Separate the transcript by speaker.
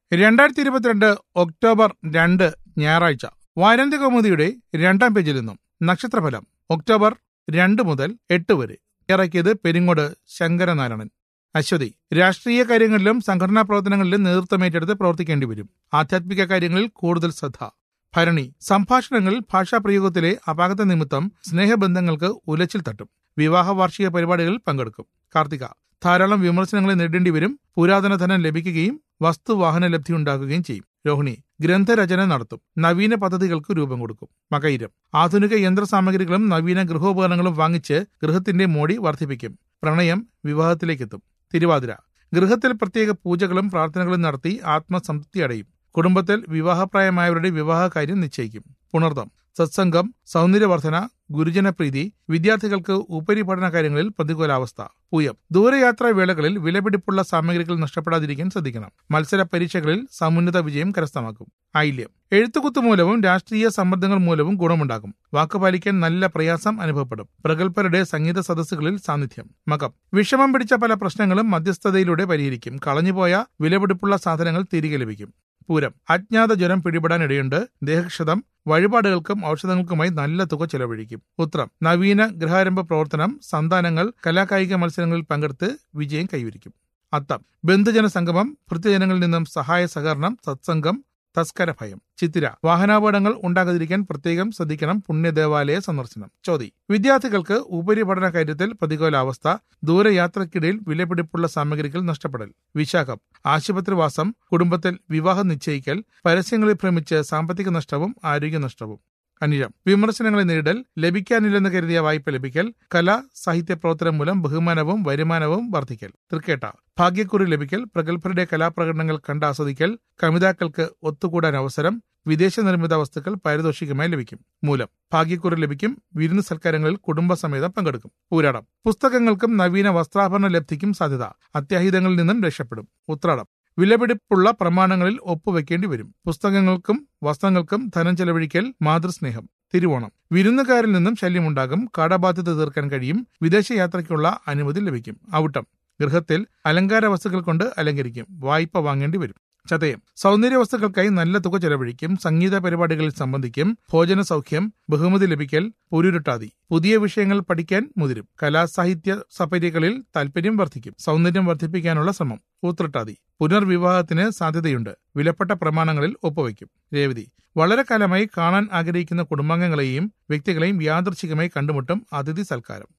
Speaker 1: രണ്ടായിരത്തി ഇരുപത്തിരണ്ട് ഒക്ടോബർ രണ്ട് ഞായറാഴ്ച വാരാന്ത്യ കൗമുദിയുടെ രണ്ടാം പേജിൽ നിന്നും നക്ഷത്രഫലം ഒക്ടോബർ രണ്ട് മുതൽ എട്ട് വരെ ഇറക്കിയത് പെരിങ്ങോട് ശങ്കരനാരായണൻ അശ്വതി രാഷ്ട്രീയ കാര്യങ്ങളിലും സംഘടനാ പ്രവർത്തനങ്ങളിലും നേതൃത്വം ഏറ്റെടുത്ത് പ്രവർത്തിക്കേണ്ടി വരും ആധ്യാത്മിക കാര്യങ്ങളിൽ കൂടുതൽ ശ്രദ്ധ ഭരണി സംഭാഷണങ്ങളിൽ ഭാഷാപ്രയോഗത്തിലെ അപാകത നിമിത്തം സ്നേഹബന്ധങ്ങൾക്ക് ഉലച്ചിൽ തട്ടും വിവാഹ വാർഷിക പരിപാടികളിൽ പങ്കെടുക്കും കാർത്തിക ധാരാളം വിമർശനങ്ങളെ നേരിടേണ്ടി വരും പുരാതന ധനം ലഭിക്കുകയും വസ്തുവാഹന ലബ്ധി ഉണ്ടാക്കുകയും ചെയ്യും രോഹിണി ഗ്രന്ഥരചന നടത്തും നവീന പദ്ധതികൾക്ക് രൂപം കൊടുക്കും മകയിരം ആധുനിക യന്ത്രസാമഗ്രികളും നവീന ഗൃഹോപകരണങ്ങളും വാങ്ങിച്ച് ഗൃഹത്തിന്റെ മോടി വർദ്ധിപ്പിക്കും പ്രണയം വിവാഹത്തിലേക്കെത്തും തിരുവാതിര ഗൃഹത്തിൽ പ്രത്യേക പൂജകളും പ്രാർത്ഥനകളും നടത്തി ആത്മസംതൃപ്തി അടയും കുടുംബത്തിൽ വിവാഹപ്രായമായവരുടെ വിവാഹകാര്യം നിശ്ചയിക്കും പുണർദം സത്സംഗം സൗന്ദര്യവർദ്ധന ഗുരുജനപ്രീതി വിദ്യാർത്ഥികൾക്ക് ഉപരിപഠന കാര്യങ്ങളിൽ പ്രതികൂലാവസ്ഥ പൂയം ദൂരയാത്രാ വേളകളിൽ വിലപിടിപ്പുള്ള സാമഗ്രികൾ നഷ്ടപ്പെടാതിരിക്കാൻ ശ്രദ്ധിക്കണം മത്സര പരീക്ഷകളിൽ സമുന്നത വിജയം കരസ്ഥമാക്കും ആയില്യം എഴുത്തുകുത്ത് മൂലവും രാഷ്ട്രീയ സമ്മർദ്ദങ്ങൾ മൂലവും ഗുണമുണ്ടാകും വാക്കുപാലിക്കാൻ നല്ല പ്രയാസം അനുഭവപ്പെടും പ്രഗത്ഭരുടെ സംഗീത സദസ്സുകളിൽ സാന്നിധ്യം മകം വിഷമം പിടിച്ച പല പ്രശ്നങ്ങളും മധ്യസ്ഥതയിലൂടെ പരിഹരിക്കും കളഞ്ഞുപോയ വിലപിടിപ്പുള്ള സാധനങ്ങൾ തിരികെ ലഭിക്കും പൂരം അജ്ഞാത ജ്വരം പിടിപെടാനിടയുണ്ട് ദേഹക്ഷതം വഴിപാടുകൾക്കും ഔഷധങ്ങൾക്കുമായി നല്ല തുക ചെലവഴിക്കും ഉത്രം നവീന ഗൃഹാരംഭ പ്രവർത്തനം സന്താനങ്ങൾ കലാകായിക മത്സരങ്ങളിൽ പങ്കെടുത്ത് വിജയം കൈവരിക്കും അത്തം ബന്ധുജന സംഗമം ഭൃത്യജനങ്ങളിൽ നിന്നും സഹായ സഹകരണം സത്സംഗം തസ്കര ഭയം ചിത്തിര വാഹനാപകടങ്ങൾ ഉണ്ടാകാതിരിക്കാൻ പ്രത്യേകം ശ്രദ്ധിക്കണം പുണ്യദേവാലയ സന്ദർശനം ചോതി വിദ്യാർത്ഥികൾക്ക് ഉപരിപഠന കാര്യത്തിൽ പ്രതികൂലാവസ്ഥ ദൂരയാത്രക്കിടയിൽ വിലപിടിപ്പുള്ള സാമഗ്രികൾ നഷ്ടപ്പെടൽ വിശാഖം ആശുപത്രിവാസം കുടുംബത്തിൽ വിവാഹം നിശ്ചയിക്കൽ പരസ്യങ്ങളിൽ ഭ്രമിച്ച് സാമ്പത്തിക നഷ്ടവും ആരോഗ്യ നഷ്ടവും അനിഴം വിമർശനങ്ങളെ നേരിടൽ ലഭിക്കാനില്ലെന്ന് കരുതിയ വായ്പ ലഭിക്കൽ കല സാഹിത്യ പ്രവർത്തനം മൂലം ബഹുമാനവും വരുമാനവും വർദ്ധിക്കൽ തൃക്കേട്ട ഭാഗ്യക്കുറി ലഭിക്കൽ പ്രഗത്ഭരുടെ കലാപ്രകടനങ്ങൾ കണ്ടാസ്വദിക്കൽ കവിതാക്കൾക്ക് ഒത്തുകൂടാൻ അവസരം വിദേശ നിർമ്മിത വസ്തുക്കൾ പാരിതോഷികമായി ലഭിക്കും മൂലം ഭാഗ്യക്കുറി ലഭിക്കും വിരുന്ന് സൽക്കാരങ്ങളിൽ കുടുംബസമേതം പങ്കെടുക്കും പൂരാടം പുസ്തകങ്ങൾക്കും നവീന വസ്ത്രാഭരണ ലബ്ധിക്കും സാധ്യത അത്യാഹിതങ്ങളിൽ നിന്നും രക്ഷപ്പെടും ഉത്രാടം വിലപിടിപ്പുള്ള പ്രമാണങ്ങളിൽ ഒപ്പുവെക്കേണ്ടി വരും പുസ്തകങ്ങൾക്കും വസ്ത്രങ്ങൾക്കും ധനം ചെലവഴിക്കൽ മാതൃസ്നേഹം തിരുവോണം വിരുന്നുകാരിൽ നിന്നും ശല്യമുണ്ടാകും കടബാധ്യത തീർക്കാൻ കഴിയും വിദേശയാത്രയ്ക്കുള്ള അനുമതി ലഭിക്കും ഔട്ടം ഗൃഹത്തിൽ അലങ്കാര വസ്തുക്കൾ കൊണ്ട് അലങ്കരിക്കും വായ്പ വാങ്ങേണ്ടി വരും ചതയം സൗന്ദര്യ വസ്തുക്കൾക്കായി നല്ല തുക ചെലവഴിക്കും സംഗീത പരിപാടികളിൽ സംബന്ധിക്കും ഭോജന സൗഖ്യം ബഹുമതി ലഭിക്കൽ പൊരുരുട്ടാതി പുതിയ വിഷയങ്ങൾ പഠിക്കാൻ മുതിരും കലാസാഹിത്യ സപര്യകളിൽ താല്പര്യം വർദ്ധിക്കും സൗന്ദര്യം വർദ്ധിപ്പിക്കാനുള്ള ശ്രമം ഊത്രട്ടാതി പുനർവിവാഹത്തിന് സാധ്യതയുണ്ട് വിലപ്പെട്ട പ്രമാണങ്ങളിൽ ഒപ്പുവയ്ക്കും രേവതി വളരെ കാലമായി കാണാൻ ആഗ്രഹിക്കുന്ന കുടുംബാംഗങ്ങളെയും വ്യക്തികളെയും യാദർച്ഛികമായി കണ്ടുമുട്ടും അതിഥി സൽക്കാരം